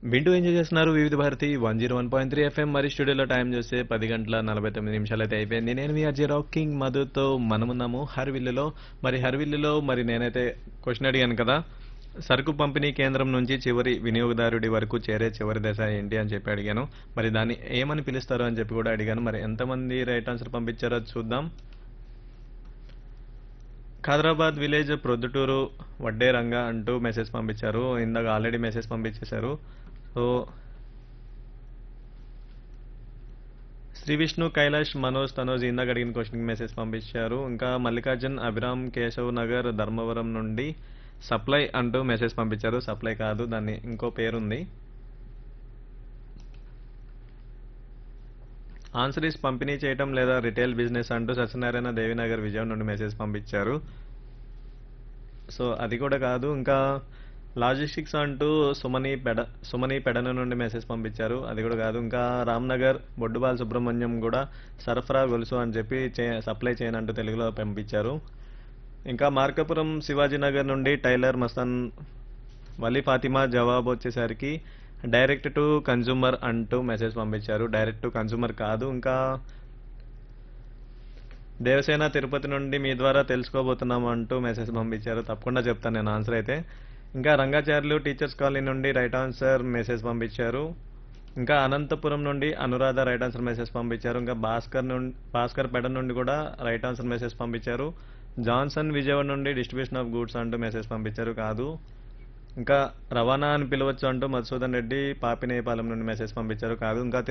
వింటూ ఎంజాయ్ చేస్తున్నారు Vividh Bharati one zero one point three FM మరి స్టూడియోలో టైం చూస్తే పది గంటల నలభై తొమ్మిది నిమిషాలు అయితే అయిపోయింది నేను మీ అజయ్ రాకింగ్ మధుతో మనమున్నాము హర్విల్లులో మరి హర్విల్లులో మరి నేనైతే క్వశ్చన్ అడిగాను కదా సరుకు పంపిణీ కేంద్రం నుంచి చివరి వినియోగదారుడి వరకు చేరే చివరి దశ ఏంటి అని చెప్పి అడిగాను మరి దాన్ని ఏమని పిలుస్తారు అని చెప్పి కూడా అడిగాను మరి ఎంతమంది రైట్ ఆన్సర్ పంపించారో చూద్దాం ఖైదరాబాద్ విలేజ్ ప్రొద్దుటూరు వడ్డే రంగ అంటూ మెసేజ్ పంపించారు ఇందాక ఆల్రెడీ మెసేజ్ పంపించేశారు సో శ్రీ విష్ణు కైలాష్ మనోజ్ తనోజ్ ఇందాక అడిగిన క్వశ్చన్కి మెసేజ్ పంపించారు ఇంకా మల్లికార్జున్ అభిరామ్ కేశవ్ నగర్ ధర్మవరం నుండి సప్లై అంటూ మెసేజ్ పంపించారు సప్లై కాదు దాన్ని ఇంకో పేరుంది ఆన్సరీస్ పంపిణీ చేయటం లేదా రిటైల్ బిజినెస్ అంటూ సత్యనారాయణ దేవినగర్ విజయం నుండి మెసేజ్ పంపించారు సో అది కూడా కాదు ఇంకా లాజిస్టిక్స్ అంటూ సుమని పెడ సుమని పెడన నుండి మెసేజ్ పంపించారు అది కూడా కాదు ఇంకా రామ్నగర్ బొడ్డుబాల్ సుబ్రహ్మణ్యం కూడా సరఫరా గొలుసు అని చెప్పి చే సప్లై చేయనంటూ తెలుగులో పంపించారు ఇంకా మార్కాపురం శివాజీనగర్ నుండి టైలర్ మస్తాన్ వలీ ఫాతిమా జవాబు వచ్చేసరికి డైరెక్ట్ టు కన్జ్యూమర్ అంటూ మెసేజ్ పంపించారు డైరెక్ట్ టు కన్జ్యూమర్ కాదు ఇంకా దేవసేన తిరుపతి నుండి మీ ద్వారా తెలుసుకోబోతున్నాం అంటూ మెసేజ్ పంపించారు తప్పకుండా చెప్తాను నేను ఆన్సర్ అయితే ఇంకా రంగాచార్యులు టీచర్స్ కాలనీ నుండి రైట్ ఆన్సర్ మెసేజ్ పంపించారు ఇంకా అనంతపురం నుండి అనురాధ రైట్ ఆన్సర్ మెసేజ్ పంపించారు ఇంకా భాస్కర్ నుండి భాస్కర్ పెడ నుండి కూడా రైట్ ఆన్సర్ మెసేజ్ పంపించారు జాన్సన్ విజయవాడ నుండి డిస్ట్రిబ్యూషన్ ఆఫ్ గూడ్స్ అంటూ మెసేజ్ పంపించారు కాదు ఇంకా రవాణా అని పిలవచ్చు అంటూ మధుసూదన్ రెడ్డి పాపినేపాలెం నుండి మెసేజ్ పంపించారు కాదు ఇంకా